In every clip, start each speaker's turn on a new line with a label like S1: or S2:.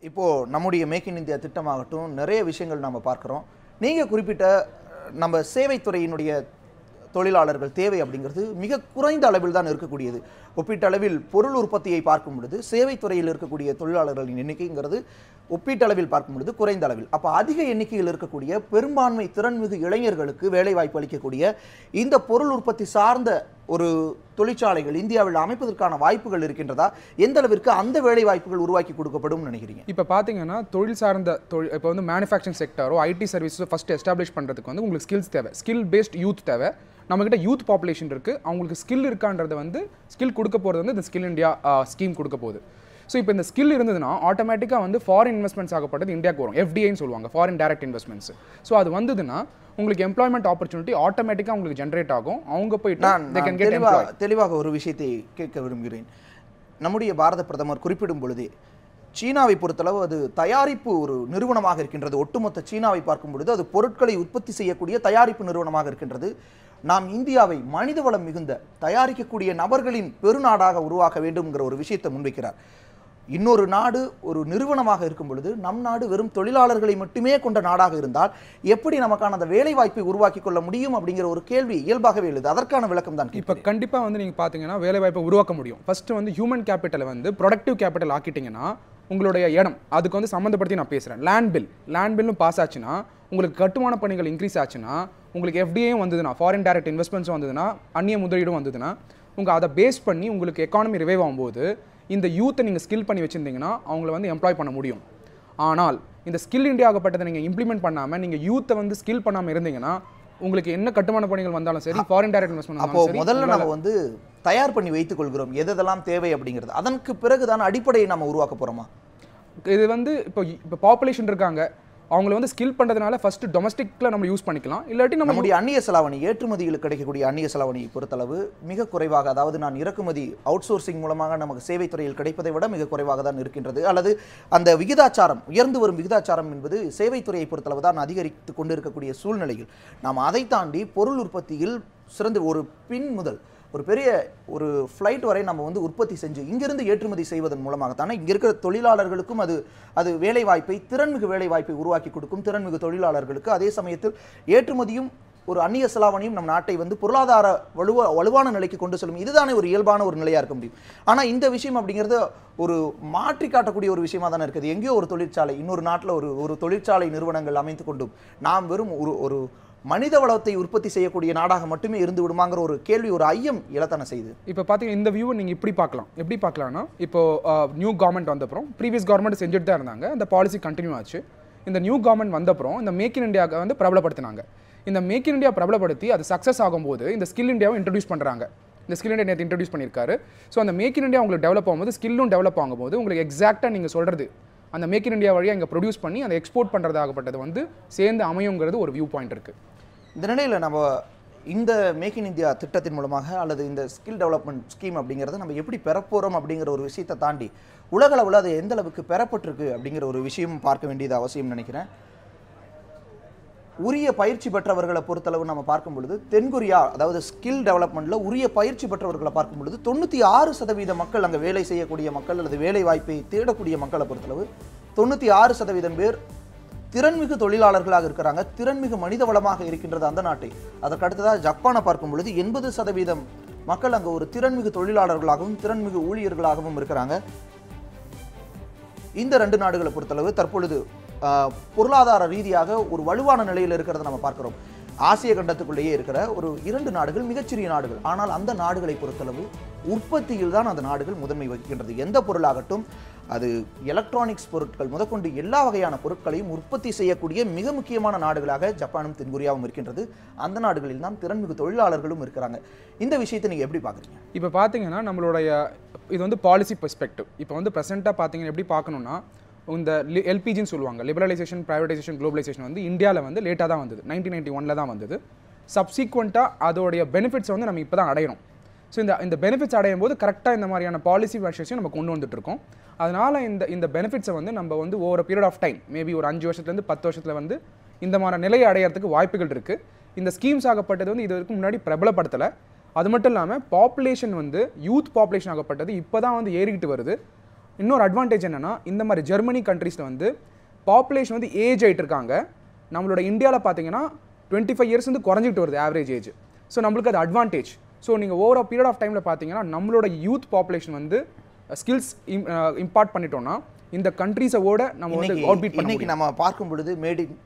S1: இப்போது நம்முடைய make in India திட்டமாகட்டும் நிறைய விஷயங்கள் நம்ம பார்க்குறோம் நீங்கள் குறிப்பிட்ட அஹ், நம்ம சேவைத்துறையினுடைய தொழிலாளர்கள் தேவை அப்படிங்கிறது மிக குறைந்த அளவில் தான் இருக்கக்கூடியது ஒப்பீட்டளவில் பொருள் உற்பத்தியை பார்க்கும் பொழுது சேவைத்துறையில் இருக்கக்கூடிய தொழிலாளர்களின் எண்ணிக்கைங்கிறது ஒப்பீட்டளவில் பார்க்கும் பொழுது குறைந்த அளவில் அப்போ அதிக எண்ணிக்கையில் இருக்கக்கூடிய பெரும்பான்மை திறன்மிகு இளைஞர்களுக்கு வேலை வாய்ப்பு அளிக்கக்கூடிய இந்த பொருள் உற்பத்தி சார்ந்த ஒரு தொழிற்சாலைகள் இந்தியாவில் அமைப்பதற்கான வாய்ப்புகள் இருக்கின்றதா எந்த அளவிற்கு அந்த வேலை வாய்ப்புகள் உருவாக்கி கொடுக்கப்படும் நினைக்கிறீங்க
S2: இப்போ பார்த்தீங்கன்னா தொழில் சார்ந்த தொழில் இப்போ வந்து மேனுஃபேக்சரிங் செக்டரோ ஐடி சர்வீஸோ ஃபஸ்ட் எஸ்டாப்ளிஷ் பண்ணுறதுக்கு வந்து உங்களுக்கு ஸ்கில்ஸ் தேவை ஸ்கில் பேஸ்ட் யூத் தேவை நம்மக்கிட்ட யூத் பாப்புலேஷன் இருக்குது அவங்களுக்கு ஸ்கில் இருக்கான்றது வந்து ஸ்கில் கொடுக்க போகிறது வந்து இந்த ஸ்கில் இந்தியா ஸ்கீம் கொடுக்க போகுது ஸோ இப்போ இந்த ஸ்கில் இருந்ததுன்னா ஆட்டோமேட்டிக்காக வந்து ஃபாரின் இன்வெஸ்ட்மெண்ட்ஸ் ஆகப்பட்டது இந்தியாவுக்கு வரும் எஃப்டிஐன்னு சொல்லுவாங்க ஃபாரின் டைரக்ட் இன்வெஸ்ட்மெண்ட்ஸ் ஸோ அது வந்ததுன்னா உங்களுக்கு எம்ப்ளாய்மெண்ட் ஆப்பர்ச்சுனிட்டி ஆட்டோமேட்டிக்காக உங்களுக்கு ஜென்ரேட் ஆகும் அவங்க போயிட்டு
S1: நான்
S2: they can
S1: நான்
S2: get
S1: தெளிவாக
S2: employed.
S1: தெளிவாக ஒரு விஷயத்தை கேட்க விரும்புகிறேன் நம்முடைய பாரத பிரதமர் குறிப்பிடும் பொழுதே சீனாவை பொறுத்தளவு அது தயாரிப்பு ஒரு நிறுவனமாக இருக்கின்றது ஒட்டுமொத்த சீனாவை பார்க்கும் பொழுது அது பொருட்களை உற்பத்தி செய்யக்கூடிய தயாரிப்பு நிறுவனமாக இருக்கின்றது நாம் இந்தியாவை மனிதவளம் மிகுந்த தயாரிக்கக்கூடிய நபர்களின் பெருநாடாக உருவாக்க வேண்டும்ங்கிற ஒரு விஷயத்தை முன்வைக்கிறார் இன்னொரு நாடு ஒரு நிறுவனமாக இருக்கும் பொழுது நம் நாடு வெறும் தொழிலாளர்களை மட்டுமே கொண்ட நாடாக இருந்தால் எப்படி நமக்கான அந்த வேலை வாய்ப்பை உருவாக்கி கொள்ள முடியும் அப்படிங்கிற ஒரு கேள்வி இயல்பாகவே எழுது அதற்கான விளக்கம் தான்
S2: இப்போ கண்டிப்பாக வந்து நீங்கள் பார்த்தீங்கன்னா வேலைவாய்ப்பை உருவாக்க முடியும் ஃபர்ஸ்ட் வந்து ஹியூமன் கேபிட்டலை வந்து ப்ரொடக்டிவ் கேபிட்டல் ஆக்கிட்டீங்கன்னா உங்களுடைய இடம் அதுக்கு வந்து சம்மந்தப்படுத்தி நான் பேசுகிறேன் லேண்ட் பில் லேண்ட் பில்லும் பாஸ் ஆச்சுன்னா உங்களுக்கு கட்டுமான பணிகள் இன்க்ரீஸ் ஆச்சுன்னா உங்களுக்கு எஃப்டிஏயும் வந்ததுன்னா ஃபாரின் டைரக்ட் இன்வெஸ்ட்மெண்ட்ஸும் வந்ததுன்னா அந்நிய முதலீடும் வந்ததுன்னா உங்கள் அதை பேஸ் பண்ணி உங்களுக்கு எக்கானமி ரிவைவ் ஆகும்போது இந்த யூத்தை நீங்கள் ஸ்கில் பண்ணி வச்சுருந்தீங்கன்னா அவங்கள வந்து எம்ப்ளாய் பண்ண முடியும் ஆனால் இந்த ஸ்கில் இந்தியா ஆகப்பட்டதை நீங்கள் இம்ப்ளிமெண்ட் பண்ணாமல் நீங்கள் யூத்தை வந்து ஸ்கில் பண்ணாமல் இருந்தீங்கன்னா உங்களுக்கு என்ன கட்டுமான பணிகள் வந்தாலும் சரி ஃபாரின் டைரக்ட் இன்வெஸ்ட்மெண்ட்
S1: அப்போ முதல்ல நம்ம வந்து தயார் பண்ணி வைத்துக் கொள்கிறோம் எதெல்லாம் தேவை அப்படிங்கிறது அதற்கு பிறகுதான் அடிப்படையை நம்ம உருவாக்க போறோமா
S2: இது வந்து இப்போ இப்போ பாப்புலேஷன் இருக்காங்க அவங்கள வந்து ஸ்கில் பண்ணுறதுனால ஃபர்ஸ்ட் டொமஸ்டிக்ல நம்ம யூஸ் பண்ணிக்கலாம் இல்லாட்டி நம்ம
S1: நம்முடைய அந்நிய செலாவணி ஏற்றுமதியில் கிடைக்கக்கூடிய அந்நிய செலாவணியை பொறுத்தளவு மிக குறைவாக அதாவது நான் இறக்குமதி அவுட் சோர்சிங் மூலமாக நமக்கு சேவைத் துறையில் கிடைப்பதை விட மிக குறைவாக தான் இருக்கின்றது அல்லது அந்த விகிதாச்சாரம் உயர்ந்து வரும் விகிதாச்சாரம் என்பது சேவைத்துறையை பொறுத்தளவு தான் அதிகரித்து கொண்டிருக்கக்கூடிய சூழ்நிலையில் நாம் அதை தாண்டி பொருள் உற்பத்தியில் சிறந்து ஒரு பின் முதல் ஒரு பெரிய ஒரு ஃப்ளைட் வரை நம்ம வந்து உற்பத்தி செஞ்சு இங்கிருந்து ஏற்றுமதி செய்வதன் மூலமாகத்தானே இங்க இருக்கிற தொழிலாளர்களுக்கும் அது அது வேலை வாய்ப்பை திறன்மிகு வேலை வாய்ப்பை உருவாக்கி கொடுக்கும் திறன்மிகு தொழிலாளர்களுக்கு அதே சமயத்தில் ஏற்றுமதியும் ஒரு அந்நிய செலாவணியும் நம் நாட்டை வந்து பொருளாதார வலுவா வலுவான நிலைக்கு கொண்டு செல்லும் இதுதானே ஒரு இயல்பான ஒரு நிலையா இருக்க முடியும் ஆனா இந்த விஷயம் அப்படிங்கிறது ஒரு மாற்றி காட்டக்கூடிய ஒரு விஷயமா தானே இருக்குது எங்கேயோ ஒரு தொழிற்சாலை இன்னொரு நாட்டில் ஒரு ஒரு தொழிற்சாலை நிறுவனங்கள் அமைத்து கொண்டும் நாம் வெறும் ஒரு ஒரு மனித வளத்தை உற்பத்தி செய்யக்கூடிய நாடாக மட்டுமே இருந்து விடுமாங்கிற ஒரு கேள்வி ஒரு ஐயம் இழத்தான செய்து
S2: இப்போ பார்த்தீங்கன்னா இந்த வியூவை நீங்கள் இப்படி பார்க்கலாம் எப்படி பார்க்கலாம்னா இப்போ நியூ கவர்மெண்ட் வந்தப்புறம் ப்ரீவியஸ் கவர்மெண்ட் செஞ்சுட்டு தான் இருந்தாங்க அந்த பாலிசி கண்டினியூ ஆச்சு இந்த நியூ கவர்மெண்ட் வந்தப்புறம் இந்த மேக் இன் இந்தியாவை வந்து பிரபலப்படுத்தினாங்க இந்த மேக் இன் இந்தியா பிரபலப்படுத்தி அது சக்ஸஸ் ஆகும்போது இந்த ஸ்கில் இந்தியாவை இன்ட்ரடியூஸ் பண்ணுறாங்க இந்த ஸ்கில் இந்தியா நேற்று இன்ட்ரடியூஸ் பண்ணியிருக்காரு ஸோ அந்த மேக் இன் இந்தியா உங்களுக்கு டெவலப் ஆகும்போது ஸ்கில்லும் டெவலப் ஆகும்போது உங்களுக்கு எக்ஸாக்டாக நீங்கள் சொல்கிறது அந்த மேக் இன் இந்தியா வழியாக இங்கே ப்ரொடியூஸ் பண்ணி அதை எக்ஸ்போர்ட் பண்ணுறதாகப்பட்டது வந்து சேர்ந்து அமையுங்கிறது ஒரு வியூ பாயிண்ட் இருக்குது
S1: இந்த நிலையில் நம்ம இந்த மேக் இன் இந்தியா திட்டத்தின் மூலமாக அல்லது இந்த ஸ்கில் டெவலப்மெண்ட் ஸ்கீம் அப்படிங்கிறத நம்ம எப்படி பெறப்போகிறோம் அப்படிங்கிற ஒரு விஷயத்தை தாண்டி உலக அளவில் அது எந்த அளவுக்கு பெறப்பட்டிருக்கு அப்படிங்கிற ஒரு விஷயம் பார்க்க வேண்டியது அவசியம் நினைக்கிறேன் உரிய பயிற்சி பெற்றவர்களை பொறுத்தளவு நம்ம பார்க்கும் பொழுது தென்கொரியா அதாவது ஸ்கில் டெவலப்மெண்ட்ல உரிய பயிற்சி பெற்றவர்களை பார்க்கும் பொழுது தொண்ணூற்றி ஆறு சதவீத மக்கள் அங்கே வேலை செய்யக்கூடிய மக்கள் அல்லது வேலை வாய்ப்பை தேடக்கூடிய மக்களை பொறுத்தளவு தொண்ணூற்றி ஆறு சதவீதம் பேர் திறன்மிகு தொழிலாளர்களாக இருக்கிறாங்க திறன்மிகு மனித வளமாக இருக்கின்றது அந்த நாட்டை அதற்கு அடுத்ததாக ஜப்பானை பார்க்கும் பொழுது எண்பது சதவீதம் மக்கள் அங்கே ஒரு திறன்மிகு தொழிலாளர்களாகவும் திறன்மிகு ஊழியர்களாகவும் இருக்கிறாங்க இந்த ரெண்டு நாடுகளை பொறுத்தளவு தற்பொழுது ஆஹ், பொருளாதார ரீதியாக ஒரு வலுவான நிலையில் இருக்கிறத நம்ம பார்க்கிறோம் ஆசிய கண்டத்துக்குள்ளேயே இருக்கிற ஒரு இரண்டு நாடுகள் மிகச்சிறிய நாடுகள் ஆனால் அந்த நாடுகளை பொறுத்தளவு உற்பத்தியில் தான் அந்த நாடுகள் முதன்மை வகிக்கின்றது எந்த பொருளாகட்டும் அது எலக்ட்ரானிக்ஸ் பொருட்கள் முதற்கொண்டு எல்லா வகையான பொருட்களையும் உற்பத்தி செய்யக்கூடிய மிக முக்கியமான நாடுகளாக ஜப்பானும் தென்கொரியாவும் இருக்கின்றது அந்த நாடுகளில் தான் திறன்மிகு தொழிலாளர்களும் இருக்கிறாங்க இந்த விஷயத்தை நீங்க எப்படி பார்க்குறீங்க
S2: இப்போ பார்த்தீங்கன்னா நம்மளுடைய இது வந்து பாலிசி பெர்ஸ்பெக்டிவ் இப்போ வந்து ப்ரெசென்ட்டாக பார்த்தீங்கன்னா எப்படி பார்க்கணும்னா இந்த எல்பிஜின்னு சொல்லுவாங்க லிபரலைசேஷன் ப்ரைவேடைசேஷன் குளோபலைசேஷன் வந்து இந்தியாவில் வந்து லேட்டாக தான் வந்தது நைன்டீன் நைன்டி ஒனில் தான் வந்தது சப்சீக்வெண்ட்டாக அதோடைய பெனிஃபிட்ஸ் வந்து நம்ம இப்போ தான் அடையிறோம் ஸோ இந்த இந்த பெனிஃபிட்ஸ் அடையும் போது கரெக்டாக இந்த மாதிரியான பாலிசி மெஷர்ஸையும் நம்ம கொண்டு வந்துட்டு இருக்கோம் அதனால் இந்த இந்த பெனிஃபிட்ஸை வந்து நம்ம வந்து over period of time maybe ஒரு அஞ்சு வருஷத்துலேருந்து பத்து வருஷத்தில் வந்து இந்த மாதிரி நிலையை அடையறதுக்கு வாய்ப்புகள் இருக்குது இந்த ஸ்கீம்ஸ் ஆகப்பட்டது வந்து இது வரைக்கும் முன்னாடி பிரபலப்படுத்தலை அது மட்டும் இல்லாமல் பாப்புலேஷன் வந்து யூத் பாப்புலேஷன் ஆகப்பட்டது இப்போ தான் வந்து ஏறிக்கிட்டு வருது இன்னொரு அட்வான்டேஜ் என்னன்னா இந்த மாதிரி ஜெர்மனி கண்ட்ரீஸில் வந்து பாப்புலேஷன் வந்து ஏஜ் ஆயிட்டு இருக்காங்க நம்மளோட இந்தியாவில் பார்த்தீங்கன்னா டுவெண்ட்டி ஃபைவ் இயர்ஸ் வந்து குறைஞ்சிட்டு வருது ஆவரேஜ் ஏஜ் ஸோ நம்மளுக்கு அது அட்வான்டேஜ் ஸோ நீங்கள் ஓவர் அ பீரியட் ஆஃப் டைமில் பார்த்தீங்கன்னா நம்மளோட யூத் பாப்புலேஷன் வந்து ஸ்கில்ஸ் இம்பார்ட் பண்ணிட்டோம்னா இந்த கண்ட்ரீஸோட நம்ம வந்து
S1: இன்னைக்கு
S2: அவுட் பீட் பண்ண
S1: இன்னைக்கு நம்ம பார்க்கும் பொழுது made in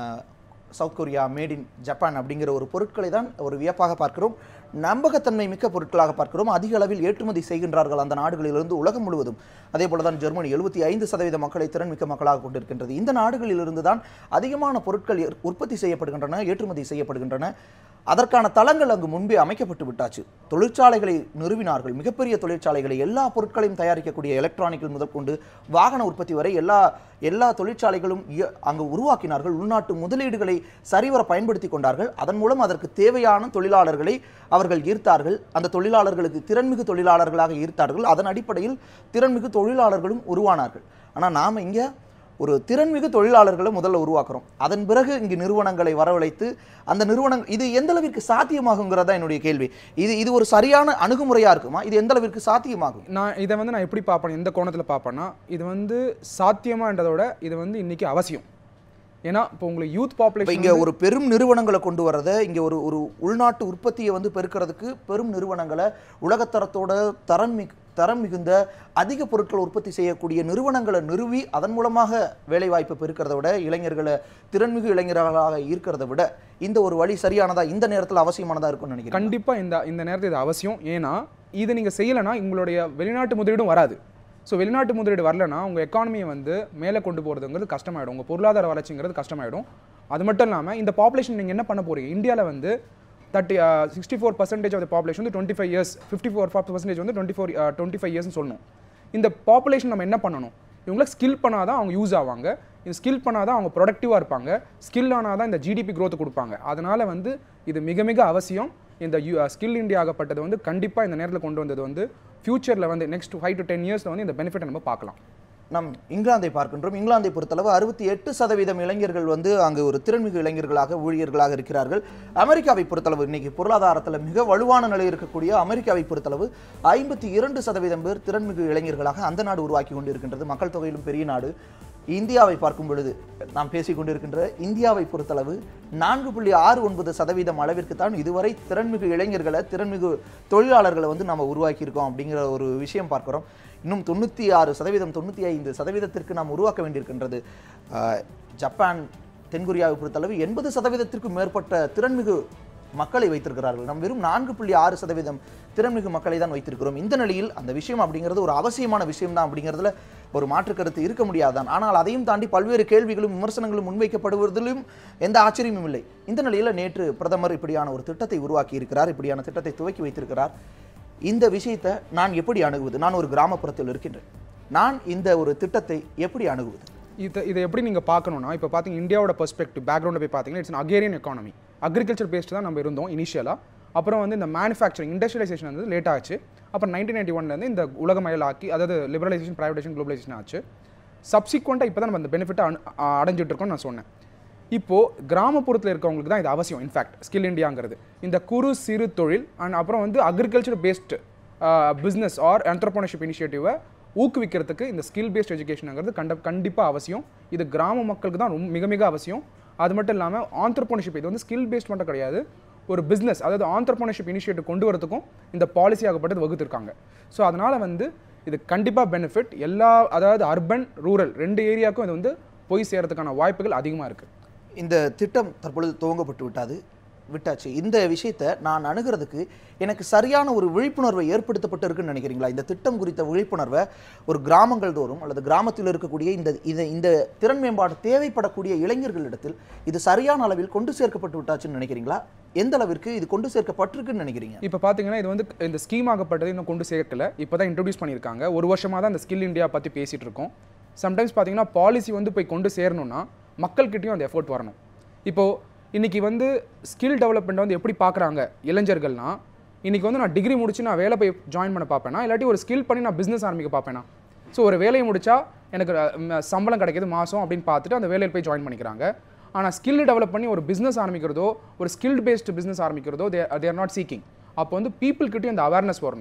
S1: South Korea made in Japan அப்படிங்கிற ஒரு பொருட்களை தான் ஒரு வியப்பாக பார்க்கிறோம் நம்பகத்தன்மை மிக்க பொருட்களாக பார்க்கிறோம் அதிக அளவில் ஏற்றுமதி செய்கின்றார்கள் அந்த நாடுகளிலிருந்து உலகம் முழுவதும் அதே போல தான் ஜெர்மனி எழுபத்தி ஐந்து சதவீத மக்களை திறன்மிக்க மக்களாக கொண்டிருக்கின்றது இந்த நாடுகளிலிருந்து தான் அதிகமான பொருட்கள் ஏற்- உற்பத்தி செய்யப்படுகின்றன ஏற்றுமதி செய்யப்படுகின்றன அதற்கான தளங்கள் அங்கு முன்பே அமைக்கப்பட்டு விட்டாச்சு தொழிற்சாலைகளை நிறுவினார்கள் மிகப்பெரிய தொழிற்சாலைகளை எல்லா பொருட்களையும் தயாரிக்கக்கூடிய எலக்ட்ரானிக்கல் முதற்கொண்டு வாகன உற்பத்தி வரை எல்லா எல்லா தொழிற்சாலைகளும் இய- அங்கு உருவாக்கினார்கள் உள்நாட்டு முதலீடுகளை சரிவர பயன்படுத்தி கொண்டார்கள் அதன் மூலம் அதற்கு தேவையான தொழிலாளர்களை அவர்கள் ஈர்த்தார்கள் அந்த தொழிலாளர்களுக்கு திறன்மிகு தொழிலாளர்களாக ஈர்த்தார்கள் அதன் அடிப்படையில் திறன்மிகு தொழிலாளர்களும் உருவானார்கள் ஆனால் நாம் இங்கே ஒரு திறன்மிகு தொழிலாளர்களை முதல்ல உருவாக்குறோம் அதன் பிறகு இங்கு நிறுவனங்களை வரவழைத்து அந்த நிறுவனங்கள் இது எந்த அளவிற்கு சாத்தியமாகுங்கிறதா என்னுடைய கேள்வி இது இது ஒரு சரியான அணுகுமுறையா இருக்குமா இது எந்த அளவிற்கு சாத்தியமாகும்
S2: நான் இதை வந்து நான் எப்படி பார்ப்பேன் எந்த கோணத்தில் பார்ப்பேன்னா இது வந்து சாத்தியமான்றதை விட இது வந்து இன்னைக்கு அவசியம் ஏன்னா இப்போ உங்களுக்கு யூத்
S1: இப்போ
S2: பாப்புலேஷன்
S1: இங்க ஒரு பெரும் நிறுவனங்களை கொண்டு வரதை இங்க ஒரு ஒரு உள்நாட்டு உற்பத்தியை வந்து பெருக்கிறதுக்கு பெரும் நிறுவனங்களை உலகத்தரத்தோட தரம் மிகு தரம் மிகுந்த அதிக பொருட்களை உற்பத்தி செய்யக்கூடிய நிறுவனங்களை நிறுவி அதன் மூலமாக வேலைவாய்ப்பை பெருக்கிறத விட இளைஞர்களை திறன்மிகு இளைஞர்களாக ஈர்க்கிறத விட இந்த ஒரு வழி சரியானதா இந்த நேரத்தில் அவசியமானதா இருக்கும்னு நினைக்கிறேன்
S2: கண்டிப்பாக இந்த இந்த நேரத்தில் இது அவசியம் ஏன்னா இதை நீங்கள் செய்யலைன்னா உங்களுடைய வெளிநாட்டு முதலீடும் வராது ஸோ வெளிநாட்டு முதலீடு வரலனா உங்கள் எக்கானமியை வந்து மேலே கொண்டு போகிறதுங்கிறது கஷ்டமாயிடும் உங்கள் பொருளாதார வளர்ச்சிங்கிறது கஷ்டமாயிடும் அது மட்டும் இல்லாமல் இந்த பாப்புலேஷன் நீங்கள் என்ன பண்ண போறீங்க இந்தியாவில் வந்து thirty sixty four percentage of population வந்து twenty five years fifty four percentage வந்து டுவெண்ட்டி ஃபோர் டுவெண்ட்டி ஃபைவ் இயர்ஸ்னு சொல்லணும் இந்த பாப்புலேஷன் நம்ம என்ன பண்ணணும் இவங்களை ஸ்கில் பண்ணாதான் அவங்க யூஸ் ஆவாங்க இது ஸ்கில் பண்ணாதான் அவங்க ப்ரொடக்டிவாக இருப்பாங்க ஸ்கில் ஆனால் தான் இந்த ஜிடிபி growth கொடுப்பாங்க அதனால வந்து இது மிக மிக அவசியம் இந்த யூ ஸ்கில் இந்தியா ஆகப்பட்டது வந்து கண்டிப்பாக இந்த நேரத்தில் கொண்டு வந்தது வந்து ஃபியூச்சரில் வந்து நெக்ஸ்ட் ஃபைவ் டு டென் இயர்ஸில் வந்து இந்த பெனிஃபிட்டை நம்ம பார்க்கலாம்
S1: நாம் இங்கிலாந்தை பார்க்கின்றோம் இங்கிலாந்தை பொறுத்தளவு அறுபத்தி எட்டு சதவீதம் இளைஞர்கள் வந்து அங்கு ஒரு திறன்மிகு இளைஞர்களாக ஊழியர்களாக இருக்கிறார்கள் அமெரிக்காவை பொறுத்தளவு இன்னைக்கு பொருளாதாரத்தில் மிக வலுவான நிலை இருக்கக்கூடிய அமெரிக்காவை பொறுத்தளவு ஐம்பத்தி இரண்டு சதவீதம் பேர் திறன்மிகு இளைஞர்களாக அந்த நாடு உருவாக்கி கொண்டிருக்கின்றது மக்கள் தொகையிலும் பெரிய நாடு இந்தியாவை பார்க்கும் பொழுது நாம் பேசிக் கொண்டிருக்கின்ற இந்தியாவை பொறுத்தளவு நான்கு புள்ளி ஆறு ஒன்பது சதவீதம் அளவிற்கு தான் இதுவரை திறன்மிகு இளைஞர்களை திறன்மிகு தொழிலாளர்களை வந்து நம்ம உருவாக்கி இருக்கோம் அப்படிங்கிற ஒரு விஷயம் பார்க்கிறோம் இன்னும் தொண்ணூற்றி ஆறு சதவீதம் தொண்ணூற்றி ஐந்து சதவீதத்திற்கு நாம் உருவாக்க வேண்டியிருக்கின்றது ஆஹ், ஜப்பான் தென்கொரியாவை பொறுத்தளவு எண்பது சதவீதத்திற்கும் மேற்பட்ட திறன்மிகு மக்களை வைத்திருக்கிறார்கள் நாம் வெறும் நான்கு புள்ளி ஆறு சதவீதம் திறன்மிகு மக்களை தான் வைத்திருக்கிறோம் இந்த நிலையில் அந்த விஷயம் அப்படிங்கிறது ஒரு அவசியமான விஷயம் தான் அப்படிங்கிறதுல ஒரு மாற்று கருத்து இருக்க முடியாதான் ஆனால் அதையும் தாண்டி பல்வேறு கேள்விகளும் விமர்சனங்களும் முன்வைக்கப்படுவதிலும் எந்த ஆச்சரியமும் இல்லை இந்த நிலையில் நேற்று பிரதமர் இப்படியான ஒரு திட்டத்தை உருவாக்கி இருக்கிறார் இப்படியான திட்டத்தை துவக்கி வைத்திருக்கிறார் இந்த விஷயத்தை நான் எப்படி அணுகுவது நான் ஒரு கிராமப்புறத்தில் இருக்கின்றேன் நான் இந்த ஒரு திட்டத்தை எப்படி அணுகுவது
S2: இதை இதை எப்படி நீங்கள் பார்க்கணும்னா இப்போ பார்த்தீங்க இந்தியாவோட பெர்ஸ்பெக்டிவ் பேக்ரவுண்டை போய் பார்த்தீங்கன்னா it's agrarian economy agriculture based தான் நம்ம இருந்தோம் இனிஷியலாக அப்புறம் வந்து இந்த மேனுஃபேக்சரிங் இண்டஸ்ட்ரியலைசேஷன் வந்து லேட் ஆச்சு அப்புறம் நைன்டீன் நைன்டி ஒன்லேருந்து இந்த உலகமயல் ஆக்கி அதாவது லிபரலைசேஷன் ப்ரைவேடைசேஷன் குளோபலைசேஷன் ஆச்சு சப்சிக்வெண்ட்டாக இப்போ தான் நம்ம அந்த பெனிஃபிட்டை அடைஞ்சிட்டு இருக்கோம்னு நான் சொன்னேன் இப்போது கிராமப்புறத்தில் இருக்கவங்களுக்கு தான் இது அவசியம் இன்ஃபேக்ட் ஸ்கில் இந்தியாங்கிறது இந்த குறு சிறு தொழில் அண்ட் அப்புறம் வந்து agriculture based business or entrepreneurship இனிஷியேட்டிவை ஊக்குவிக்கிறதுக்கு இந்த ஸ்கில் பேஸ்ட் எஜுகேஷனுங்கிறது கண்ட கண்டிப்பாக அவசியம் இது கிராம மக்களுக்கு தான் ரொம்ப மிக மிக அவசியம் அது மட்டும் இல்லாமல் ஆண்டர்பிரினர்ஷிப் இது வந்து ஸ்கில் பேஸ்ட் மட்டும் கிடையாது ஒரு பிஸ்னஸ் அதாவது ஆண்டர்பிரினர்ஷிப் இனிஷியேட்டிவ் கொண்டு வரதுக்கும் இந்த பாலிசி ஆகப்பட்டது வகுத்திருக்காங்க ஸோ அதனால் வந்து இது கண்டிப்பாக பெனிஃபிட் எல்லா அதாவது அர்பன் ரூரல் ரெண்டு ஏரியாவுக்கும் இது வந்து போய் சேரதுக்கான வாய்ப்புகள் அதிகமாக இருக்குது
S1: இந்த திட்டம் தற்பொழுது துவங்கப்பட்டு விட்டாது விட்டாச்சு இந்த விஷயத்தை நான் அணுகிறதுக்கு எனக்கு சரியான ஒரு விழிப்புணர்வை ஏற்படுத்தப்பட்டு இருக்குன்னு நினைக்கிறீங்களா இந்த திட்டம் குறித்த விழிப்புணர்வை ஒரு கிராமங்கள் தோறும் அல்லது கிராமத்தில் இருக்கக்கூடிய இந்த இதை இந்த திறன் மேம்பாடு தேவைப்படக்கூடிய இளைஞர்களிடத்தில் இது சரியான அளவில் கொண்டு சேர்க்கப்பட்டு விட்டாச்சுன்னு நினைக்கிறீங்களா எந்த அளவிற்கு இது கொண்டு சேர்க்கப்பட்டிருக்குன்னு நினைக்கிறீங்க
S2: இப்போ பார்த்தீங்கன்னா இது வந்து இந்த ஸ்கீம் ஆகப்பட்டது இன்னும் கொண்டு சேர்க்கல இப்போ தான் இன்ட்ரடியூஸ் பண்ணியிருக்காங்க ஒரு வருஷமாக தான் இந்த ஸ்கில் இந்தியா பற்றி பேசிகிட்டு இருக்கோம் சம்டைம்ஸ் பார்த்தீங்கன்னா பாலிசி வந்து போய் கொண்டு சேரணும்னா மக்கள்கிட்டயும் அந்த எஃபோர்ட் வரணும் இப்போது இன்னைக்கு வந்து ஸ்கில் டெவலப்மெண்ட் வந்து எப்படி பார்க்குறாங்க இளைஞர்கள்னா இன்னைக்கு வந்து நான் டிகிரி முடிச்சு நான் வேலை போய் ஜாயின் பண்ண பார்ப்பேனா இல்லாட்டி ஒரு ஸ்கில் பண்ணி நான் பிஸ்னஸ் ஆரம்பிக்க பார்ப்பேனா ஸோ ஒரு வேலையை முடிச்சா எனக்கு அஹ், ம, சம்பளம் கிடைக்கிது மாதம் அப்படின்னு பார்த்துட்டு அந்த வேலையில் போய் ஜாயின் பண்ணிக்கிறாங்க ஆனால் ஸ்கில் டெவலப் பண்ணி ஒரு பிஸ்னஸ் ஆரம்பிக்கிறதோ ஒரு ஸ்கில்டு பேஸ்டு பிஸ்னஸ் ஆரம்பிக்கிறதோ தே தேர் நாட் சீக்கிங் அப்போ வந்து people கிட்டயும் இந்த அவேர்னஸ் வரணும்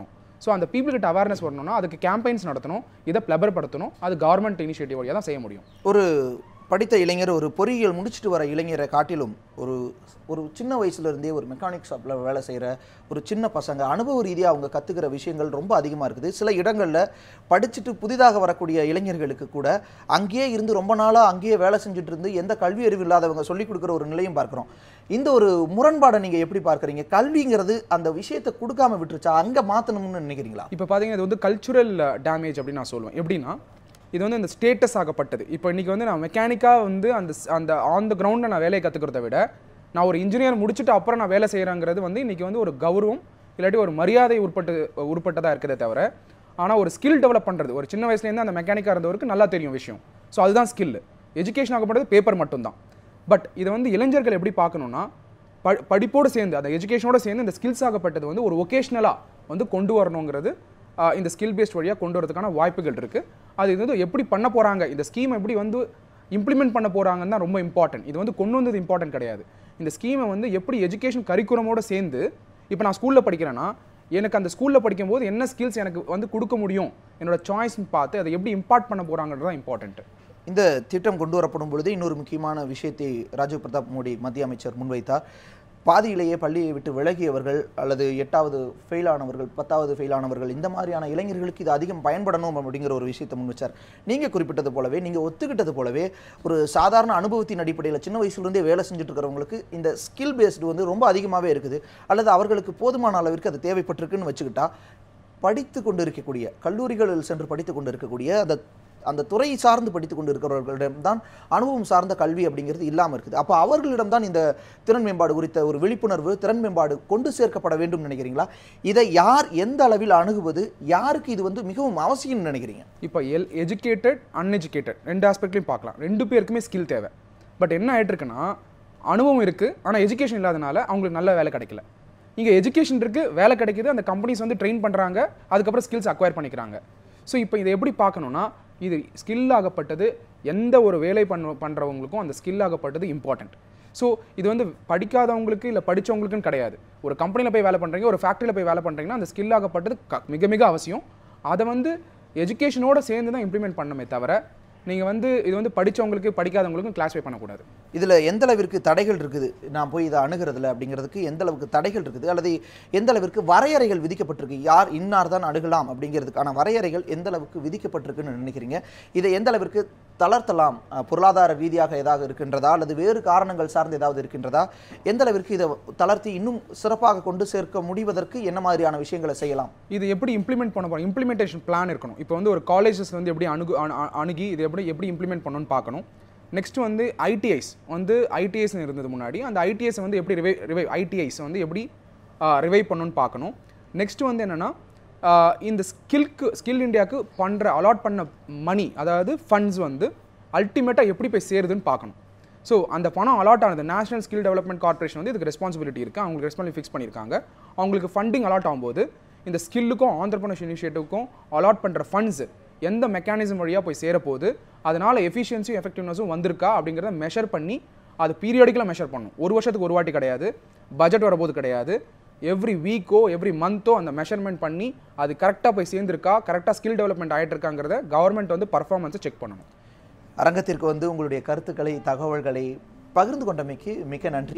S2: ஸோ அந்த people கிட்ட அவேர்னஸ் வரணும்னா அதுக்கு கேம்பெயின்ஸ் நடத்தணும் இதை பிளபர்படுத்தணும் அது கவர்மெண்ட் இனிஷியேட்டிவ் வழியாக தான் செய்ய முடியும்
S1: ஒரு படித்த இளைஞர் ஒரு பொறியியல் முடிச்சுட்டு வர இளைஞரை காட்டிலும் ஒரு ஒரு சின்ன வயசுல இருந்தே ஒரு மெக்கானிக் ஷாப்பில் வேலை செய்கிற ஒரு சின்ன பசங்க அனுபவ ரீதியாக அவங்க கற்றுக்கிற விஷயங்கள் ரொம்ப அதிகமாக இருக்குது சில இடங்களில் படிச்சுட்டு புதிதாக வரக்கூடிய இளைஞர்களுக்கு கூட அங்கேயே இருந்து ரொம்ப நாளாக அங்கேயே வேலை செஞ்சுட்டு இருந்து எந்த கல்வி அறிவு இல்லாதவங்க சொல்லிக் கொடுக்குற ஒரு நிலையும் பார்க்குறோம் இந்த ஒரு முரண்பாடை நீங்கள் எப்படி பார்க்குறீங்க கல்விங்கிறது அந்த விஷயத்தை கொடுக்காம விட்டுருச்சா அங்கே மாற்றணும்னு நினைக்கிறீங்களா
S2: இப்போ பார்த்தீங்கன்னா இது வந்து கல்ச்சுரல் டேமேஜ் அப்படின்னு நான் சொல்லுவேன் எப்படின்னா இது வந்து இந்த ஸ்டேட்டஸ் ஆகப்பட்டது இப்போ இன்றைக்கி வந்து நான் மெக்கானிக்காக வந்து அந்த ஸ்- அந்த ஆன் த கிரவுண்டில் நான் வேலையை கற்றுக்கிறத விட நான் ஒரு இன்ஜினியர் முடிச்சுட்டு அப்புறம் நான் வேலை செய்கிறேங்கிறது வந்து இன்றைக்கி வந்து ஒரு கௌரவம் இல்லாட்டி ஒரு மரியாதை உட்பட்டு உட்பட்டதாக இருக்கிறதே தவிர ஆனால் ஒரு ஸ்கில் டெவலப் பண்ணுறது ஒரு சின்ன வயசுலேருந்து அந்த மெக்கானிக்காக இருந்தவருக்கு நல்லா தெரியும் விஷயம் ஸோ அதுதான் ஸ்கில் எஜுகேஷன் ஆகப்பட்டது பேப்பர் மட்டும்தான் பட் இதை வந்து இளைஞர்கள் எப்படி பார்க்கணுன்னா ப படிப்போடு சேர்ந்து அந்த எஜுகேஷனோட சேர்ந்து இந்த ஸ்கில்ஸ் ஆகப்பட்டது வந்து ஒரு ஒகேஷ்னலாக வந்து கொண்டு வரணுங்கிறது ஆஹ், இந்த ஸ்கில் பேஸ்ட் வழியாக கொண்டு வரதுக்கான வாய்ப்புகள் இருக்குது அது இது வந்து எப்படி பண்ண போகிறாங்க இந்த ஸ்கீம் எப்படி வந்து இம்ப்ளிமெண்ட் பண்ண போகிறாங்கன்னு தான் ரொம்ப இம்பார்ட்டன்ட் இது வந்து கொண்டு வந்தது இம்பார்ட்டன்ட் கிடையாது இந்த ஸ்கீமை வந்து எப்படி எஜுகேஷன் கரிக்குலமோட சேர்ந்து இப்போ நான் ஸ்கூலில் படிக்கிறேன்னா எனக்கு அந்த ஸ்கூலில் படிக்கும்போது என்ன ஸ்கில்ஸ் எனக்கு வந்து கொடுக்க முடியும் என்னோட சாய்ஸ்னு பார்த்து அதை எப்படி இம்பார்ட் பண்ண போகிறாங்கிறது தான் இம்பார்ட்டன்ட்டு
S1: இந்த திட்டம் கொண்டு வரப்படும் பொழுது இன்னொரு முக்கியமான விஷயத்தை ராஜீவ் பிரதாப் மோடி மத்திய அமைச்சர் முன்வைத்தார் பாதியிலேயே பள்ளியை விட்டு விலகியவர்கள் அல்லது எட்டாவது ஃபெயில் ஆனவர்கள் பத்தாவது ஃபெயில் ஆனவர்கள் இந்த மாதிரியான இளைஞர்களுக்கு இது அதிகம் பயன்படணும் அப்படிங்கிற ஒரு விஷயத்தை முன் வச்சார் நீங்கள் குறிப்பிட்டது போலவே நீங்கள் ஒத்துக்கிட்டது போலவே ஒரு சாதாரண அனுபவத்தின் அடிப்படையில் சின்ன வயசுலேருந்தே வேலை செஞ்சுட்டு இருக்கிறவங்களுக்கு இந்த ஸ்கில் பேஸ்டு வந்து ரொம்ப அதிகமாகவே இருக்குது அல்லது அவர்களுக்கு போதுமான அளவிற்கு அது தேவைப்பட்டிருக்குன்னு வச்சுக்கிட்டா படித்து கொண்டு இருக்கக்கூடிய கல்லூரிகளில் சென்று படித்து கொண்டு இருக்கக்கூடிய அந்த அந்த துறை சார்ந்து படித்து கொண்டு இருக்கிறவர்களிடம்தான் அனுபவம் சார்ந்த கல்வி அப்படிங்கிறது இல்லாமல் இருக்குது அப்போ அவர்களிடம்தான் இந்த திறன் மேம்பாடு குறித்த ஒரு விழிப்புணர்வு திறன் மேம்பாடு கொண்டு சேர்க்கப்பட வேண்டும் நினைக்கிறீங்களா இதை யார் எந்த அளவில் அணுகுவது யாருக்கு இது வந்து மிகவும் அவசியம்னு நினைக்கிறீங்க
S2: இப்போ எல் எஜுகேட்டட் அன்எஜுகேட்டட் ரெண்டு ஆஸ்பெக்ட்லையும் பார்க்கலாம் ரெண்டு பேருக்குமே ஸ்கில் தேவை பட் என்ன ஆயிட்டு இருக்குன்னா அனுபவம் இருக்குது ஆனால் எஜுகேஷன் இல்லாதனால அவங்களுக்கு நல்ல வேலை கிடைக்கல இங்கே எஜுகேஷன் இருக்குது வேலை கிடைக்குது அந்த கம்பெனிஸ் வந்து ட்ரெயின் பண்ணுறாங்க அதுக்கப்புறம் ஸ்கில்ஸ் அக்வயர் பண்ணிக்கிறாங்க ஸோ இப்போ இதை எப்படி பார்க்கணுன்னா இது ஸ்கில் ஆகப்பட்டது எந்த ஒரு வேலை பண்ண பண்ணுறவங்களுக்கும் அந்த ஸ்கில் ஆகப்பட்டது இம்பார்ட்டன்ட் ஸோ இது வந்து படிக்காதவங்களுக்கு இல்லை படிச்சவங்களுக்குன்னு கிடையாது ஒரு கம்பெனியில் போய் வேலை பண்ணுறீங்க ஒரு ஃபேக்ட்ரியில் போய் வேலை பண்ணுறீங்கன்னா அந்த ஸ்கில் ஆகப்பட்டது க- மிக மிக அவசியம் அதை வந்து எஜுகேஷனோட சேர்ந்து தான் இம்ப்ளிமெண்ட் பண்ணணுமே தவிர நீங்கள் வந்து இது வந்து படிச்சவங்களுக்கு படிக்காதவங்களுக்கும் கிளாஸிஃபை பண்ணக்கூடாது
S1: இதில் எந்த அளவிற்கு தடைகள் இருக்குது நான் போய் இதை அணுகிறதுல அப்படிங்கிறதுக்கு எந்த அளவுக்கு தடைகள் இருக்குது அல்லது எந்த அளவிற்கு வரையறைகள் விதிக்கப்பட்டிருக்கு யார் இன்னார் தான் அணுகலாம் அப்படிங்கிறதுக்கான வரையறைகள் எந்த அளவுக்கு விதிக்கப்பட்டிருக்குன்னு நினைக்கிறீங்க இதை எந்த அளவிற்கு தளர்த்தலாம் அஹ், பொருளாதார ரீதியாக ஏதாவது இருக்கின்றதா அல்லது வேறு காரணங்கள் சார்ந்து ஏதாவது இருக்கின்றதா எந்த அளவிற்கு இதை தளர்த்தி இன்னும் சிறப்பாக கொண்டு சேர்க்க முடிவதற்கு என்ன மாதிரியான விஷயங்களை செய்யலாம்
S2: இது எப்படி இம்ப்ளிமெண்ட் பண்ண போகிறோம் இம்ப்ளிமெண்டேஷன் பிளான் இருக்கணும் இப்போ வந்து ஒரு காலேஜஸ் வந்து எப்படி அணுகு அணு- அணு- அணுகி இது எப்படி எப்படி இம்ப்ளிமெண்ட் பண்ணணும்னு பார்க்கணும் நெக்ஸ்ட் வந்து ஐடிஐஸ் வந்து ஐடிஐஸ்னு இருந்தது முன்னாடி அந்த ஐடிஐஸ் வந்து எப்படி ரிவை ரிவை ஐடிஐஸ் வந்து எப்படி ரிவைவ் பண்ணணும்னு பார்க்கணும் நெக்ஸ்ட் வந்து என்னென்னா இந்த ஸ்கில்க்கு ஸ்கில் இந்தியாவுக்கு பண்ணுற அலாட் பண்ண மணி அதாவது ஃபண்ட்ஸ் வந்து அல்டிமேட்டாக எப்படி போய் சேருதுன்னு பார்க்கணும் ஸோ அந்த பணம் அலாட் ஆனது நேஷனல் ஸ்கில் டெவலப்மெண்ட் கார்ப்பரேஷன் வந்து இதுக்கு ரெஸ்பான்சிபிலிட்டி இருக்குது அவங்களுக்கு ரெஸ்பான்சிபிலிட்டி ஃபிக்ஸ் பண்ணியிருக்காங்க அவங்களுக்கு ஃபண்டிங் அலாட் ஆகும்போது இந்த ஸ்கில்லுக்கும் ஆண்டர்பனர்ஸ் இனிஷியேட்டிவ்க்கும் அலாட் பண்ணுற ஃபண்ட்ஸ் எந்த மெக்கானிசம் வழியாக போய் சேரப்போகுது அதனால் எஃபிஷியன்சியும் எஃபெக்டிவ்னஸும் வந்திருக்கா அப்படிங்கிறத மெஷர் பண்ணி அது பீரியாடிக்கலாக மெஷர் பண்ணணும் ஒரு வருஷத்துக்கு ஒரு வாட்டி கிடையாது பட்ஜெட் வரும்போது கிடையாது எவ்ரி வீக்கோ எவ்ரி மந்த்தோ அந்த மெஷர்மெண்ட் பண்ணி அது கரெக்டாக போய் சேர்ந்துருக்கா கரெக்டாக ஸ்கில் டெவலப்மெண்ட் ஆகிட்டு இருக்காங்கிறத கவர்மெண்ட் வந்து பர்ஃபார்மன்ஸை செக் பண்ணணும்
S1: அரங்கத்திற்கு வந்து உங்களுடைய கருத்துக்களை தகவல்களை பகிர்ந்து கொண்டமைக்கு மிக்க நன்றி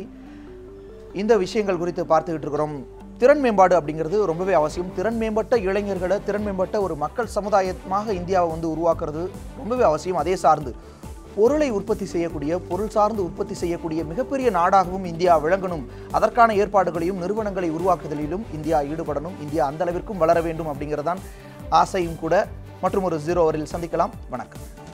S1: இந்த விஷயங்கள் குறித்து பார்த்துக்கிட்டு இருக்கிறோம் திறன் மேம்பாடு அப்படிங்கிறது ரொம்பவே அவசியம் திறன் மேம்பட்ட இளைஞர்களை திறன் மேம்பட்ட ஒரு மக்கள் சமுதாயமாக இந்தியாவை வந்து உருவாக்குறது ரொம்பவே அவசியம் அதே சார்ந்து பொருளை உற்பத்தி செய்யக்கூடிய பொருள் சார்ந்து உற்பத்தி செய்யக்கூடிய மிகப்பெரிய நாடாகவும் இந்தியா விளங்கணும் அதற்கான ஏற்பாடுகளையும் நிறுவனங்களை உருவாக்குதலிலும் இந்தியா ஈடுபடணும் இந்தியா அந்த அளவிற்கும் வளர வேண்டும் அப்படிங்கிறதான் ஆசையும் கூட மற்றும் ஒரு ஜீரோ ஓவரில் சந்திக்கலாம் வணக்கம்